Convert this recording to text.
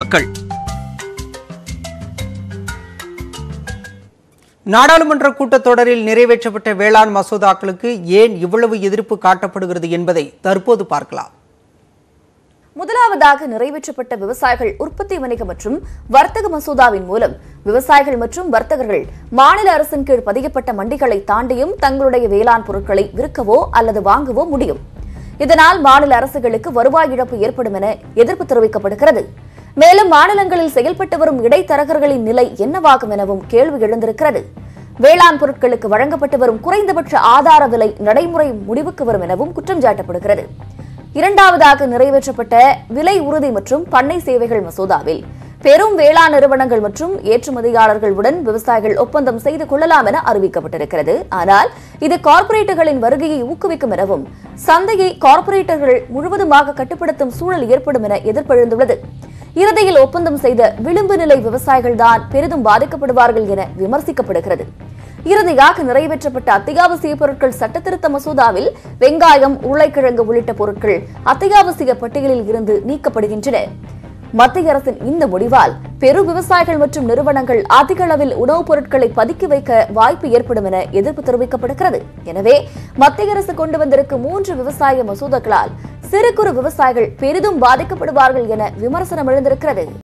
பொருட்கள் நாடாளுமன்ற கூட்டத்தொடரில் நிறைவேற்றப்பட்ட வேளாண் மசோதாக்களுக்கு ஏன் இவ்வளவு எதிர்ப்பு காட்டப்படுகிறது என்பதை தற்போது பார்க்கலாம் முதலாவதாக நிறைவேற்றப்பட்ட விவசாயிகள் உற்பத்தி வணிக மற்றும் வர்த்தக மசோதாவின் மூலம் விவசாயிகள் மற்றும் வர்த்தகர்கள் மாநில அரசின் கீழ் பதியப்பட்ட மண்டிகளை தாண்டியும் தங்களுடைய வேளாண் பொருட்களை விற்கவோ அல்லது வாங்கவோ முடியும் இதனால் மாநில அரசுகளுக்கு வருவாய் இழப்பு ஏற்படும் என எதிர்ப்பு தெரிவிக்கப்படுகிறது மேலும் மாநிலங்களில் செயல்பட்டு வரும் இடைத்தரகர்களின் நிலை என்னவாகும் எனவும் கேள்வி எழுந்திருக்கிறது வேளாண் பொருட்களுக்கு வழங்கப்பட்டு வரும் குறைந்தபட்ச ஆதார விலை நடைமுறை முடிவுக்கு வரும் எனவும் குற்றம் சாட்டப்படுகிறது இரண்டாவதாக நிறைவேற்றப்பட்ட விலை உறுதி மற்றும் பண்ணை சேவைகள் மசோதாவில் பெரும் வேளாண் நிறுவனங்கள் மற்றும் ஏற்றுமதியாளர்களுடன் விவசாயிகள் ஒப்பந்தம் செய்து கொள்ளலாம் என அறிவிக்கப்பட்டிருக்கிறது ஆனால் இது கார்ப்பரேட்டுகளின் வருகையை ஊக்குவிக்கும் எனவும் சந்தையை கார்ப்பரேட்டர்கள் முழுவதுமாக கட்டுப்படுத்தும் சூழல் ஏற்படும் என எதிர்ப்பெழுந்துள்ளது இறுதியில் ஒப்பந்தம் செய்த விளிம்பு நிலை விவசாயிகள் தான் பெரிதும் பாதிக்கப்படுவார்கள் என விமர்சிக்கப்படுகிறது இறுதியாக நிறைவேற்றப்பட்ட அத்தியாவசிய பொருட்கள் சட்டத்திருத்த மசோதாவில் வெங்காயம் உருளைக்கிழங்கு உள்ளிட்ட பொருட்கள் அத்தியாவசிய பட்டியலில் இருந்து நீக்கப்படுகின்றன மத்திய அரசின் இந்த முடிவால் பெரு விவசாயிகள் மற்றும் நிறுவனங்கள் அதிக அளவில் உணவுப் பொருட்களை பதுக்கி வைக்க வாய்ப்பு ஏற்படும் என எதிர்ப்பு தெரிவிக்கப்படுகிறது எனவே மத்திய அரசு கொண்டு வந்திருக்கும் மூன்று விவசாய மசோதாக்களால் சிறு குறு விவசாயிகள் பெரிதும் பாதிக்கப்படுவார்கள் என விமர்சனம் எழுந்திருக்கிறது